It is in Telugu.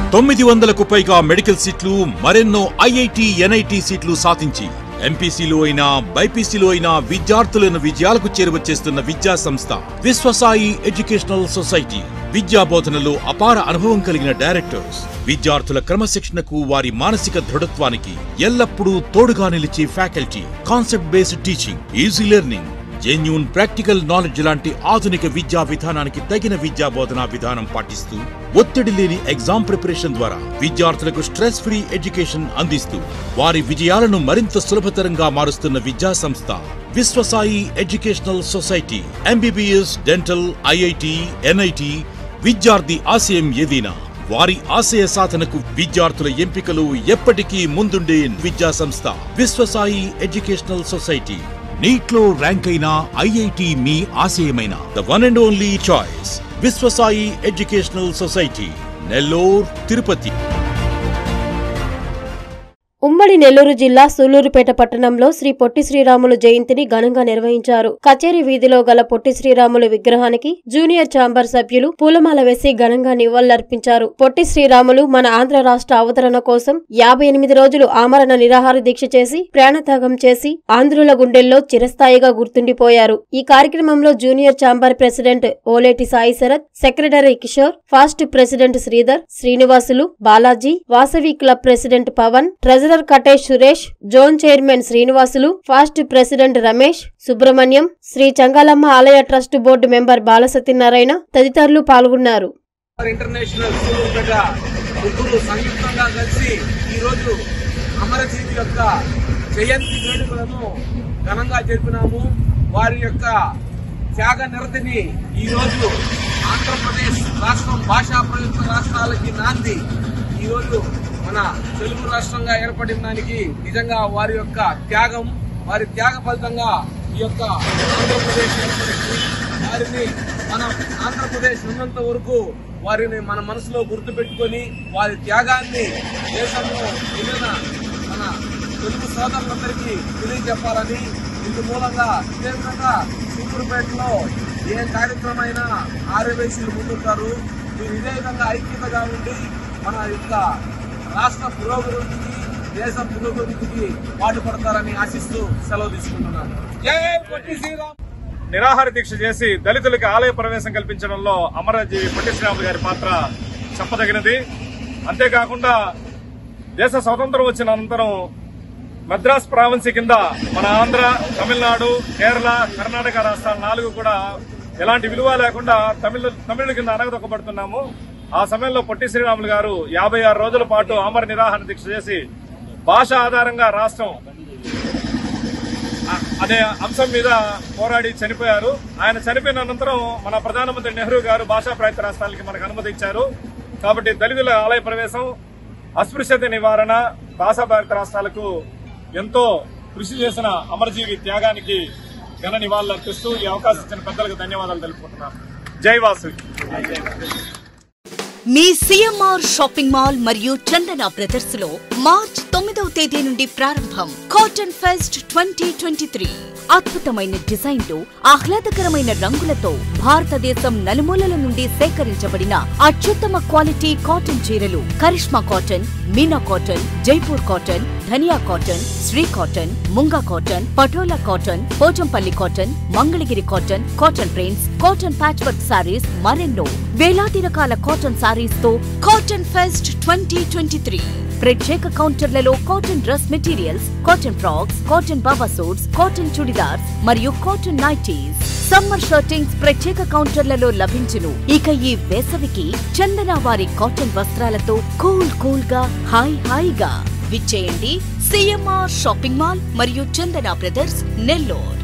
తొమ్మిది వందలకు పైగా మెడికల్ సీట్లు మరెన్నో ఐఐటి ఎన్ఐటి సీట్లు సాధించి ఎంపీసీలో అయినా బైపీసీలో అయినా విద్యార్థులను విజయాలకు చేరువచ్చేస్తున్న విద్యా సంస్థ విశ్వసాయి ఎడ్యుకేషనల్ సొసైటీ విద్యా బోధనలో అపార అనుభవం కలిగిన డైరెక్టర్స్ విద్యార్థుల క్రమశిక్షణకు వారి మానసిక దృఢత్వానికి ఎల్లప్పుడూ తోడుగా నిలిచే faculty concept based teaching easy learning genuine practical knowledge లాంటి ఆధునిక విద్యా విధానానికి తగిన విద్యా బోధనా విధానం పాటిస్తూ ఒత్తిడి లేని ఎగ్జామ్ ప్రిపరేషన్ ద్వారా విద్యార్థులకు స్ట్రెస్ ఫ్రీ ఎడ్యుకేషన్ అందిస్తూ వారి విజయాలను మరింత సులభతరంగా మారుస్తున్న విద్యా సంస్థ Vishwasai educational society MBBS dental IIT NIT విద్యార్థి ఆశయం ఏదైనా వారి ఆశయ సాధనకు విద్యార్థుల ఎంపికలు ఎప్పటికీ ముందుండే విద్యా సంస్థ విశ్వసాయి ఎడ్యుకేషనల్ సొసైటీ నీట్లో ర్యాంక్ అయిన ఐఐటి మీ ఆశయమైన the one and only choice Vishwasai educational society Nellore Tirupati ఉమ్మడి నెల్లూరు జిల్లా సూలూరుపేట పట్టణంలో శ్రీ పొట్టి శ్రీరాములు జయంతిని ఘనంగా నిర్వహించారు కచేరీ వీధిలో గల పొట్టి శ్రీరాములు విగ్రహానికి జూనియర్ ఛాంబర్ సభ్యులు పూలమాల వేసి ఘనంగా నివాళులర్పించారు పొట్టి శ్రీరాములు మన ఆంధ్ర రాష్ట్ర అవతరణ కోసం యాభై ఎనిమిది రోజులు ఆమరణ నిరాహార దీక్ష చేసి ప్రాణత్యాగం చేసి ఆంధ్రుల గుండెల్లో చిరస్థాయిగా గుర్తుండిపోయారు ఈ కార్యక్రమంలో junior chamber president Oleti Sai Sarath secretary Kishore past president Sridhar Srinivasulu Balaji Vasavi club president Pavan treasurer Katesh Suresh zone chairman Srinivasulu past president Ramesh Subrahmanyam Sri Changalamma ఆలయ ట్రస్ట్ బోర్డు మెంబర్ బాలసత్యనారాయణ తదితరులు పాల్గొన్నారు ఇంటర్నేషనల్ సూలూరుపేట ముగ్గురు సంయుక్తంగా కలిసి ఈరోజు అమరజీవి యొక్క జయంతి వేడుకలను ఘనంగా జరిపినాము వారి యొక్క త్యాగ నిరతిని ఈరోజు ఆంధ్రప్రదేశ్ రాష్ట్రం భాషా ప్రయుక్త రాష్ట్రాలకి నాంది ఈరోజు మన తెలుగు రాష్ట్రంగా ఏర్పడిన దానికి నిజంగా వారి యొక్క త్యాగం వారి త్యాగ ఫలితంగా ఈ యొక్క ఆంధ్రప్రదేశ్ ఏర్పడింది వారిని మనం ఆంధ్రప్రదేశ్ ఉన్నంత వరకు వారిని మన మనసులో గుర్తుపెట్టుకొని వారి త్యాగాన్ని దేశంలో మిగిలిన మన తెలుగు సోదరులందరికీ తెలియజెప్పాలని ఇందు మూలంగా ఇదే విధంగా సూపర్పేటలో ఏ కార్యక్రమం అయినా ఆర్యవేశీలు ముందుంటారు మీరు ఇదే విధంగా ఐక్యతగా ఉండి మన యొక్క రాష్ట్ర పురోగతికి దేశ పురోగతికి పాటుపడతారని ఆశిస్తూ సెలవు తీసుకుంటున్నాను జై పొట్టి శ్రీరామ్ నిరాహార దీక్ష చేసి దళితులకి ఆలయ ప్రవేశం కల్పించడంలో అమరజీవి పొట్టి శ్రీరాములు గారి పాత్ర చెప్పదగినది అంతేకాకుండా దేశ స్వతంత్రం వచ్చిన అనంతరం మద్రాస్ ప్రావిన్సీ కింద మన ఆంధ్ర తమిళనాడు కేరళ కర్ణాటక రాష్ట్రాలు నాలుగు కూడా ఎలాంటి విలువ లేకుండా తమిళ తమిళ కింద అనగదొక్కబడుతున్నాము ఆ సమయంలో పొట్టి శ్రీరాములు గారు యాభై ఆరు రోజుల పాటు ఆమర నిరాహార దీక్ష చేసి భాష ఆధారంగా రాష్ట్రం అ- అనే అంశం మీద పోరాడి చనిపోయారు ఆయన చనిపోయిన అనంతరం మన ప్రధానమంత్రి నెహ్రూ గారు భాషా ప్రాంత రాష్ట్రాలకి మనకు అనుమతి ఇచ్చారు కాబట్టి దళితుల ఆలయ ప్రవేశం అస్పృశ్యత నివారణ భాషా భారత రాష్ట్రాలకు ఎంతో కృషి చేసిన అమరజీవి త్యాగానికి ఘన నివాళులు అర్పిస్తూ ఈ అవకాశం ఇచ్చిన పెద్దలకు ధన్యవాదాలు తెలుపుకుంటున్నాను జై వాసు మీ సిఎంఆర్ షాపింగ్ మాల్ మరియు చందన బ్రదర్స్ లో మార్చ్ తొమ్మిదవ తేదీ నుండి ప్రారంభం cotton fest twenty twenty three అద్భుతమైన డిజైన్లు ఆహ్లాదకరమైన రంగులతో భారతదేశం నలుమూలల నుండి సేకరించబడిన అత్యుత్తమ క్వాలిటీ కాటన్ చీరలు Karishma cotton Meena cotton Jaipur cotton Dhaniya cotton Sri cotton Munga cotton Patola cotton Pochampally cotton Mangalagiri cotton cotton prints cotton patch work saris మరెన్నో వేలాది రకాల కాటన్ సారీస్ తో cotton fest twenty twenty three ప్రత్యేక కౌంటర్లలో cotton dress materials cotton frocks cotton baba suits cotton churidars మరియు కాటన్ నైటీస్ సమ్మర్ షర్టింగ్స్ ప్రత్యేక కౌంటర్లలో లభించును ఇక ఈ వేసవికి చందన వారి కాటన్ వస్త్రాలతో కూల్ కూల్ గా హాయ్ హాయిగా విచ్చేయండి సిఎంఆర్ షాపింగ్ మాల్ మరియు చందన బ్రదర్స్ నెల్లూరు